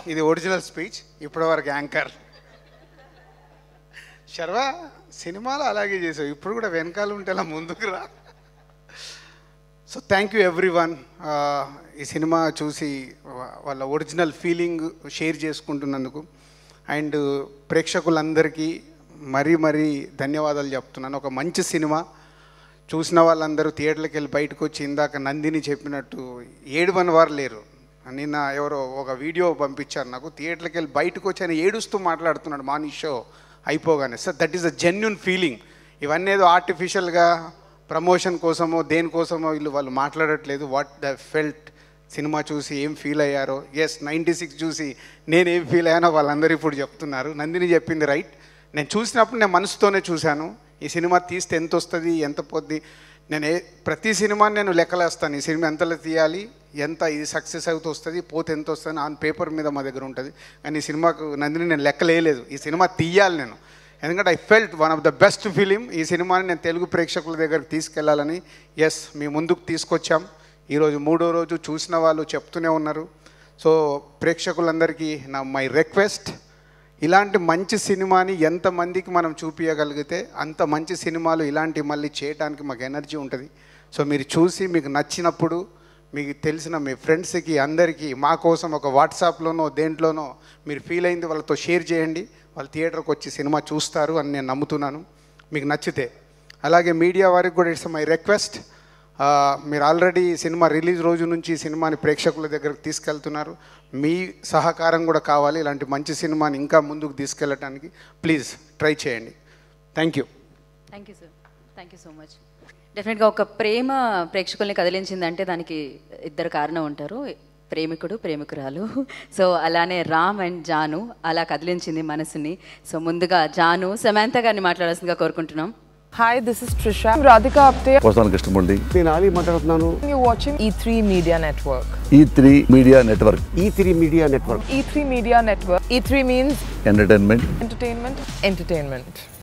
ఇది original speech ఇప్పటివరకు anchor Sharwa సినిమాలో అలాగే చేసావు ఇప్పుడు కూడా వెనకాల ఉంటే అలా ముందుకు రా so thank you everyone ఈ సినిమా చూసి వా- వాళ్ళ ఒరిజినల్ ఫీలింగ్ షేర్ చేసుకుంటున్నందుకు అండ్ ప్రేక్షకులందరికీ మరీ మరీ ధన్యవాదాలు చెప్తున్నాను ఒక మంచి సినిమా చూసిన వాళ్ళందరూ థియేటర్కి వెళ్ళి బయటకు వచ్చి ఇందాక నందిని చెప్పినట్టు ఏడువని వారు లేరు నిన్న ఎవరో ఒక వీడియో పంపించారు నాకు థియేటర్కి వెళ్ళి బయటకు వచ్చి ఆయన ఏడుస్తూ మాట్లాడుతున్నాడు మానీ షో అయిపోగానే sir that is a genuine feeling ఇవన్నీ ఏదో ఆర్టిఫిషియల్గా ప్రమోషన్ కోసమో దేనికోసమో వీళ్ళు వాళ్ళు మాట్లాడట్లేదు వాట్ ద ఫెల్ట్ సినిమా చూసి ఏం ఫీల్ అయ్యారో ఎస్ నైంటీ సిక్స్ చూసి నేను ఏం ఫీల్ అయ్యానో వాళ్ళందరూ ఇప్పుడు చెప్తున్నారు నందిని చెప్పింది రైట్ నేను చూసినప్పుడు నేను మనసుతోనే చూశాను ఈ సినిమా తీస్తే ఎంత వస్తుంది ఎంత పోద్ది నేను ఏ ప్రతి సినిమా నేను లెక్కలేస్తాను ఈ సినిమా ఎంతలో తీయాలి ఎంత ఇది సక్సెస్ అవుతూ వస్తుంది పోతే ఎంత వస్తుంది ఆన్ పేపర్ మీద మా దగ్గర ఉంటుంది కానీ ఈ సినిమాకు నందిని నేను లెక్కలేయలేదు ఈ సినిమా తీయాలి నేను ఎందుకంటే I felt one of the best film ఈ సినిమాని నేను తెలుగు ప్రేక్షకుల దగ్గరికి తీసుకెళ్లాలని ఎస్ మీ ముందుకు తీసుకొచ్చాం ఈరోజు మూడో రోజు చూసిన వాళ్ళు చెప్తూనే ఉన్నారు సో ప్రేక్షకులందరికీ నా మై రిక్వెస్ట్ ఇలాంటి మంచి సినిమాని ఎంతమందికి మనం చూపించగలిగితే అంత మంచి సినిమాలు ఇలాంటి మళ్ళీ చేయడానికి మాకు ఎనర్జీ ఉంటుంది సో మీరు చూసి మీకు నచ్చినప్పుడు మీకు తెలిసిన మీ ఫ్రెండ్స్కి అందరికీ మా కోసం ఒక వాట్సాప్లోనో దేంట్లోనో మీరు ఫీల్ అయింది వాళ్ళతో షేర్ చేయండి వాళ్ళు థియేటర్కి వచ్చి సినిమా చూస్తారు అని నేను నమ్ముతున్నాను మీకు నచ్చితే అలాగే మీడియా వారికి కూడా ఇట్స్ మై రిక్వెస్ట్ ఆ, మీరు ఆల్రెడీ సినిమా రిలీజ్ రోజు నుంచి ఈ సినిమాని ప్రేక్షకుల దగ్గరకు తీసుకెళ్తున్నారు మీ సహకారం కూడా కావాలి ఇలాంటి మంచి సినిమాని ఇంకా ముందుకు తీసుకెళ్ళటానికి ప్లీజ్ ట్రై చేయండి thank you thank you sir thank you so much డెఫినెట్గా ఒక ప్రేమ ప్రేక్షకుల్ని కదిలించిందంటే దానికి ఇద్దరు కారణం ఉంటారు ప్రేమికుడు ప్రేమికురాలు సో అలానే రామ్ అండ్ జాను అలా కదిలించింది మనసుని సో ముందుగా జాను సమాంత గారిని మాట్లాడాల్సిందిగా కోరుకుంటున్నాం Hi, this is Trisha. I'm Radhika Apte. వస్తాను కృష్ణమూర్తి నేను ఆలీ మాట్లాడుతున్నాను You're watching E3 Media Network. E three media network E three media network E3 Media Network. E3 means entertainment entertainment, entertainment.